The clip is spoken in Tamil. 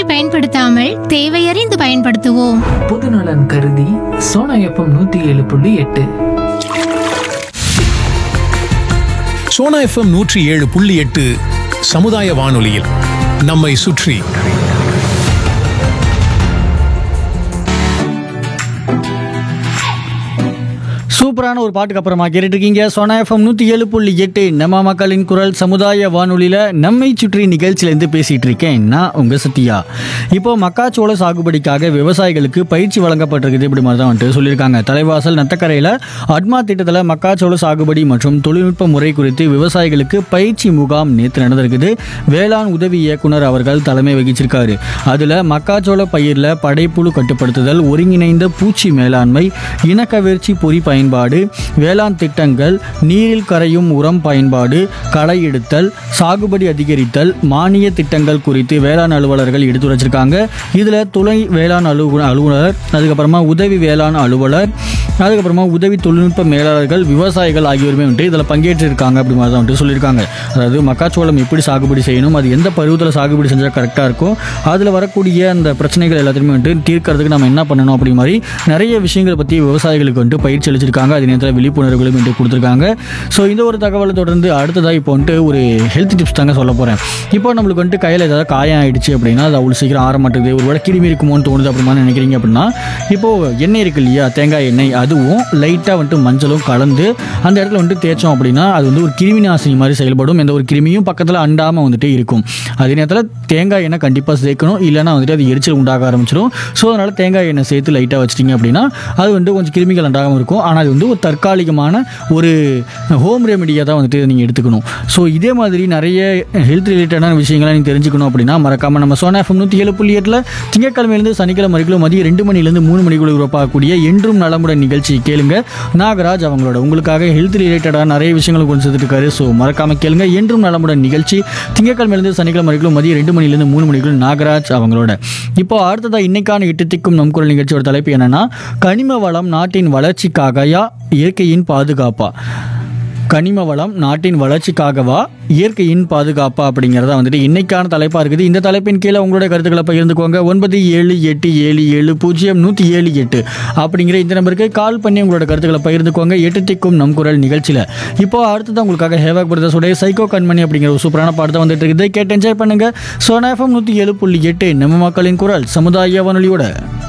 பயன்படுத்தாமல் தேவையறிந்து பயன்படுத்துவோம் பொதுநலன் கருதி சோனா எஃப்எம் நூத்தி ஏழு புள்ளி எட்டு சோனா எஃப்எம் நூற்றி ஏழு புள்ளி எட்டு சமுதாய வானொலியில் நம்மை சுற்றி சூப்பரான ஒரு பாட்டுக்கு அப்புறமா கேட்டுட்டு இருக்கீங்க சோனா எஃப்எம் நூற்றி ஏழு புள்ளி எட்டு நம்ம மக்களின் குரல் சமுதாய வானொலியில் நம்மை சுற்றி நிகழ்ச்சியிலேருந்து பேசிகிட்டு இருக்கேன் நான் உங்கள் சத்யா இப்போ மக்காச்சோள சாகுபடிக்காக விவசாயிகளுக்கு பயிற்சி வழங்கப்பட்டிருக்குது இப்படி மாதிரி தான் வந்துட்டு சொல்லியிருக்காங்க தலைவாசல் நத்தக்கரையில் அட்மா திட்டத்தில் மக்காச்சோள சாகுபடி மற்றும் தொழில்நுட்ப முறை குறித்து விவசாயிகளுக்கு பயிற்சி முகாம் நேற்று நடந்திருக்குது வேளாண் உதவி இயக்குனர் அவர்கள் தலைமை வகிச்சிருக்காரு அதில் மக்காச்சோள பயிரில் படைப்புழு கட்டுப்படுத்துதல் ஒருங்கிணைந்த பூச்சி மேலாண்மை இனக்கவர்ச்சி பொறி பயன்பாடு வேளாண் திட்டங்கள் நீரில் கரையும் உரம் பயன்பாடு களை எடுத்தல் சாகுபடி அதிகரித்தல் மானிய திட்டங்கள் குறித்து வேளாண் அலுவலர்கள் எடுத்துரைச்சிருக்காங்க இதில் துணை வேளாண் அலு அலுவலர் அதுக்கப்புறமா உதவி வேளாண் அலுவலர் அதுக்கப்புறமா உதவி தொழில்நுட்ப மேலாளர்கள் விவசாயிகள் ஆகியோருமே வந்துட்டு இதில் பங்கேற்றிருக்காங்க அப்படி மாதிரி தான் வந்துட்டு சொல்லியிருக்காங்க அதாவது மக்காச்சோளம் எப்படி சாகுபடி செய்யணும் அது எந்த பருவத்தில் சாகுபடி செஞ்சால் கரெக்டாக இருக்கும் அதில் வரக்கூடிய அந்த பிரச்சனைகள் எல்லாத்தையுமே வந்துட்டு தீர்க்கறதுக்கு நம்ம என்ன பண்ணணும் அப்படி மாதிரி நிறைய விஷயங்களை பற்றி விவசாயிகளுக்கு வந்துட்டு பயிற்சி அளிச்சிருக்காங்க அதே நேரத்தில் விழிப்புணர்வுகளும் வந்துட்டு கொடுத்துருக்காங்க ஸோ இந்த ஒரு தகவலை தொடர்ந்து அடுத்ததாக இப்போ வந்துட்டு ஒரு ஹெல்த் டிப்ஸ் தாங்க சொல்ல போகிறேன் இப்போ நம்மளுக்கு வந்துட்டு கையில் ஏதாவது காயம் ஆயிடுச்சு அப்படின்னா அது அவ்வளோ சீக்கிரம் ஆற மாட்டேங்குது ஒரு வேளை கிருமி இருக்குமோன்னு தோணுது அப்படி மாதிரி நினைக்கிறீங்க அப்படின்னா இப்போது எண்ணெய் இருக்கு இல்லையா தேங்காய் எண்ணெய் அதுவும் லைட்டாக வந்துட்டு மஞ்சளும் கலந்து அந்த இடத்துல வந்துட்டு தேய்ச்சோம் அப்படின்னா அது வந்து ஒரு கிருமி நாசினி மாதிரி செயல்படும் எந்த ஒரு கிருமியும் பக்கத்தில் அண்டாமல் வந்துட்டு இருக்கும் அதே நேரத்தில் தேங்காய் எண்ணெய் கண்டிப்பாக சேர்க்கணும் இல்லைன்னா வந்துட்டு அது எரிச்சல் உண்டாக ஆரம்பிச்சிடும் ஸோ அதனால் தேங்காய் எண்ணெய் சேர்த்து லைட்டாக வச்சிட்டிங்க அப்படின்னா அது வந்துட்டு கொஞ்சம் கிருமிகள் அண்டாகாமல் இருக்கும் ஆனால் அது வந்து ஒரு தற்காலிகமான ஒரு ஹோம் ரெமெடியாக தான் வந்துட்டு நீங்கள் எடுத்துக்கணும் ஸோ இதே மாதிரி நிறைய ஹெல்த் ரிலேட்டடான விஷயங்களை நீங்கள் தெரிஞ்சுக்கணும் அப்படின்னா மறக்காமல் நம்ம சோனா எஃப்எம் நூற்றி ஏழு புள்ளி எட்டில் திங்கட்கிழமையிலேருந்து சனிக்கிழமை வரைக்கும் மதியம் ரெண்டு மணிலேருந்து மூணு மணிக்குள்ள உருவாக்கக்கூடிய என்றும் நலமுடன் நிகழ்ச்சி கேளுங்க நாகராஜ் அவங்களோட உங்களுக்காக ஹெல்த் ரிலேட்டடாக நிறைய விஷயங்களை கொண்டு சேர்த்துட்டு இருக்காரு ஸோ மறக்காம கேளுங்க என்றும் நலமுடன் நிகழ்ச்சி திங்கட்கிழமையிலேருந்து சனிக்கிழமை வரைக்கும் மதியம் ரெண்டு மணிலேருந்து மூணு மணிக்குள்ள நாகராஜ் அவங்களோட இப்போ அடுத்ததா இன்னைக்கான எட்டு திக்கும் நம் குரல் நிகழ்ச்சியோட தலைப்பு என்னன்னா கனிம வளம் நாட்டின் வளர்ச்சிக்காகயா இயற்கையின் பாதுகாப்பா கனிம வளம் நாட்டின் வளர்ச்சிக்காகவா இயற்கையின் பாதுகாப்பா அப்படிங்கிறத வந்துட்டு இன்னைக்கான தலைப்பாக இருக்குது இந்த தலைப்பின் கீழே உங்களோட கருத்துக்களை பகிர்ந்துக்கோங்க ஒன்பது ஏழு எட்டு ஏழு ஏழு பூஜ்ஜியம் நூற்றி ஏழு எட்டு அப்படிங்கிற இந்த நம்பருக்கு கால் பண்ணி உங்களோட கருத்துக்களை பகிர்ந்துக்கோங்க எட்டு திக்கும் நம் குரல் நிகழ்ச்சியில் இப்போ அடுத்தது உங்களுக்காக ஹேவாக் பிரதர்ஸோடைய சைக்கோ கண்மணி அப்படிங்கிற ஒரு சூப்பரான பாடத்தை வந்துட்டு இருக்குது கேட்டு என்ஜாய் பண்ணுங்க சோனா எஃப்எம் நூற்றி ஏழு புள்ளி எட்டு நம்ம மக்களின் குரல் சமுதாய வானொலியோட